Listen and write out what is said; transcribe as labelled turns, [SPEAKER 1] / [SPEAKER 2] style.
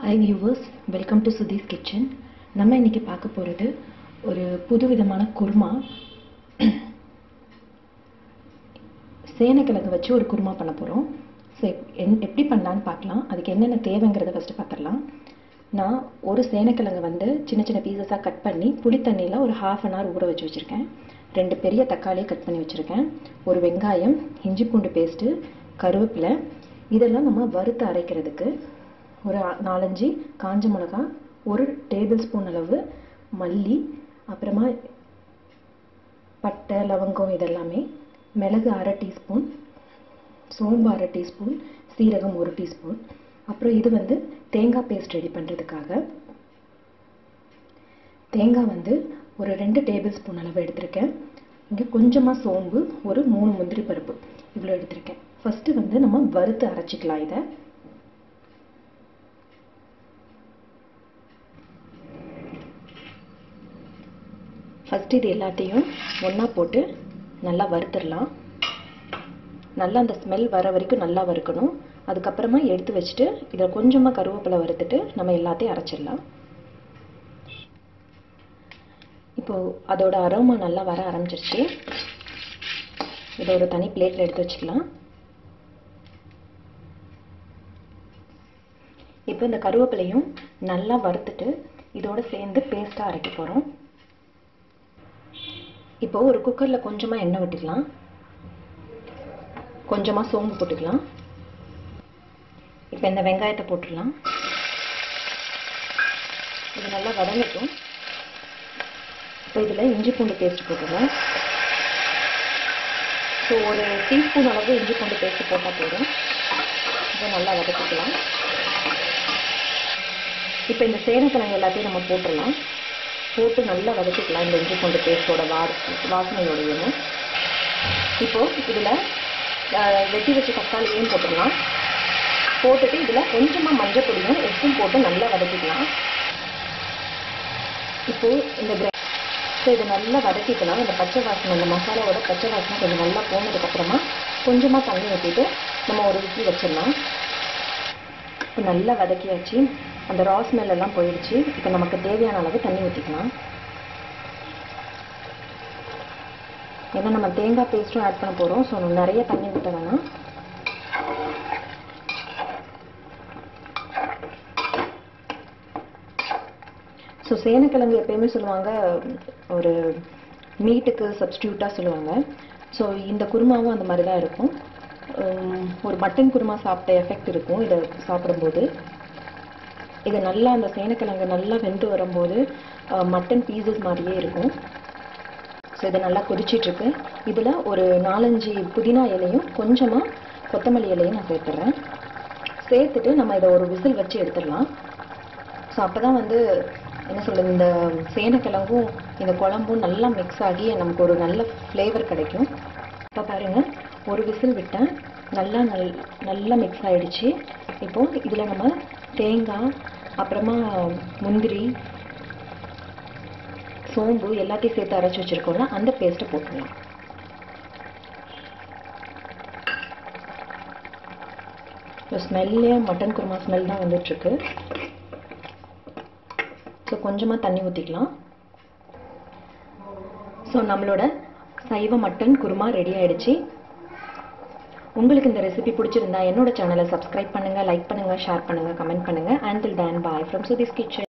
[SPEAKER 1] high viewers welcome to Sudhi's kitchen நம்ம இன்னைக்கு பார்க்க போகிறது ஒரு புது விதமான குருமா சேனைக்கிழங்கு வச்சு ஒரு குருமா பண்ண போகிறோம் ஸோ என் எப்படி பண்ணலான்னு பார்க்கலாம் அதுக்கு என்னென்ன தேவைங்கிறத ஃபஸ்ட்டு பார்த்துடலாம் நான் ஒரு சேனைக்கிழங்கு வந்து சின்ன சின்ன பீசஸாக கட் பண்ணி புளி தண்ணியில் ஒரு ஹாஃப் அன் ஹவர் ஊற வச்சு வச்சுருக்கேன் ரெண்டு பெரிய தக்காளியை கட் பண்ணி வச்சுருக்கேன் ஒரு வெங்காயம் இஞ்சி பூண்டு பேஸ்ட்டு கருவேப்பிலை இதெல்லாம் நம்ம வறுத்து அரைக்கிறதுக்கு ஒரு நாலஞ்சு காஞ்ச மிளகா ஒரு டேபிள் ஸ்பூன் அளவு மல்லி அப்புறமா பட்டை லவங்கம் இதெல்லாமே மிளகு அரை டீஸ்பூன் சோம்பு அரை டீஸ்பூன் சீரகம் ஒரு டீஸ்பூன் அப்புறம் இது வந்து தேங்காய் பேஸ்ட் ரெடி பண்ணுறதுக்காக தேங்காய் வந்து ஒரு ரெண்டு டேபிள் ஸ்பூன் அளவு எடுத்திருக்கேன் இங்கே கொஞ்சமாக சோம்பு ஒரு மூணு முந்திரி பருப்பு இவ்வளோ எடுத்திருக்கேன் ஃபஸ்ட்டு வந்து நம்ம வறுத்து அரைச்சிக்கலாம் இதை ஃபஸ்ட்டு இது எல்லாத்தையும் ஒன்றா போட்டு நல்லா வறுத்துடலாம் நல்லா அந்த ஸ்மெல் வர வரைக்கும் நல்லா வறுக்கணும் அதுக்கப்புறமா எடுத்து வச்சுட்டு இதில் கொஞ்சமாக கருவேப்பிலை வறுத்துட்டு நம்ம எல்லாத்தையும் அரைச்சிடலாம் இப்போது அதோட அரோமா நல்லா வர ஆரம்பிச்சிருச்சு இதை ஒரு தனி பிளேட்டில் எடுத்து வச்சுக்கலாம் இப்போ இந்த கருவேப்பிலையும் நல்லா வறுத்துட்டு இதோட சேர்ந்து பேஸ்ட்டாக அரைக்க போகிறோம் இப்போ ஒரு குக்கரில் கொஞ்சமாக எண்ணெய் விட்டுக்கலாம் கொஞ்சமாக சோம்பு போட்டுக்கலாம் இப்போ இந்த வெங்காயத்தை போட்டுடலாம் இது நல்லா வதங்கட்டும் இப்போ இதில் இஞ்சி பூண்டு பேஸ்ட் போட்டுடலாம் ஸோ ஒரு டீஸ்பூன் அளவு இஞ்சி பூண்டு பேஸ்ட் போட்டால் போதும் இதை நல்லா வதக்கிக்கலாம் இப்போ இந்த சேனக்கிழங்கு எல்லாத்தையும் நம்ம போட்டுடலாம் போட்டு நல்லா வதக்கிக்கலாம் இந்த இஞ்சி பூண்டு பேஸ்ட்டோட வா வாசனையோடையும் இப்போது இதில் வெட்டி வச்ச தக்காளியையும் போட்டுடலாம் போட்டுட்டு இதில் கொஞ்சமாக மஞ்சள் பொடியும் உப்பும் போட்டு நல்லா வதக்கிக்கலாம் இப்போது இந்த கிரே ஸோ இதை நல்லா வதக்கிக்கலாம் இந்த பச்சை வாசனை இந்த மசாலாவோட பச்சை வாசனை கொஞ்சம் நல்லா போனதுக்கப்புறமா கொஞ்சமாக தண்ணி ஊற்றிட்டு நம்ம ஒரு விசில் வச்சிடலாம் இப்போ நல்லா வதக்கியாச்சு அந்த ரா ஸ்மெல் எல்லாம் போயிடுச்சு இப்போ நமக்கு தேவையான அளவு தண்ணி ஊற்றிக்கலாம் ஏன்னா நம்ம தேங்காய் பேஸ்ட்டும் ஆட் பண்ண போகிறோம் ஸோ நிறைய தண்ணி ஊற்ற வேணாம் ஸோ சேனக்கிழங்கு எப்பயுமே சொல்லுவாங்க ஒரு மீட்டுக்கு சப்ஸ்டியூட்டாக சொல்லுவாங்க ஸோ இந்த குருமாவும் அந்த மாதிரி தான் இருக்கும் ஒரு மட்டன் குருமா சாப்பிட்ட எஃபெக்ட் இருக்கும் இதை சாப்பிடும்போது இது நல்லா அந்த சேனக்கிழங்கு நல்லா வெந்து வரும்போது மட்டன் பீசஸ் மாதிரியே இருக்கும் ஸோ இது நல்லா கொதிச்சிட்ருக்கு இதில் ஒரு நாலஞ்சு புதினா இலையும் கொஞ்சமாக கொத்தமல்லி இலையும் நான் சேர்த்துட்றேன் சேர்த்துட்டு நம்ம இதை ஒரு விசில் வச்சு எடுத்துடலாம் ஸோ அப்போ தான் வந்து என்ன சொல்கிறது இந்த சேனக்கிழங்கும் இந்த குழம்பும் நல்லா மிக்ஸ் ஆகி நமக்கு ஒரு நல்ல ஃப்ளேவர் கிடைக்கும் இப்போ பாருங்கள் ஒரு விசில் விட்டேன் நல்லா நல் நல்லா மிக்ஸ் ஆகிடுச்சு இப்போது இதில் நம்ம தேங்காய் அப்புறமா முந்திரி சோம்பு எல்லாத்தையும் சேர்த்து அரைச்சி வச்சுருக்கோம்ல அந்த பேஸ்ட்டை போட்டுடலாம் ஸ்மெல்லே மட்டன் குருமா ஸ்மெல் தான் வந்துட்டுருக்கு ஸோ கொஞ்சமாக தண்ணி ஊற்றிக்கலாம் ஸோ நம்மளோட சைவ மட்டன் குருமா ரெடி ஆயிடுச்சு உங்களுக்கு இந்த ரெசிபி பிடிச்சிருந்தா என்னோட சேனலை சப்ஸ்கிரைப் பண்ணுங்கள் லைக் பண்ணுங்கள் ஷேர் பண்ணுங்கள் கமெண்ட் பண்ணுங்கள் until then bye from Sudhi's kitchen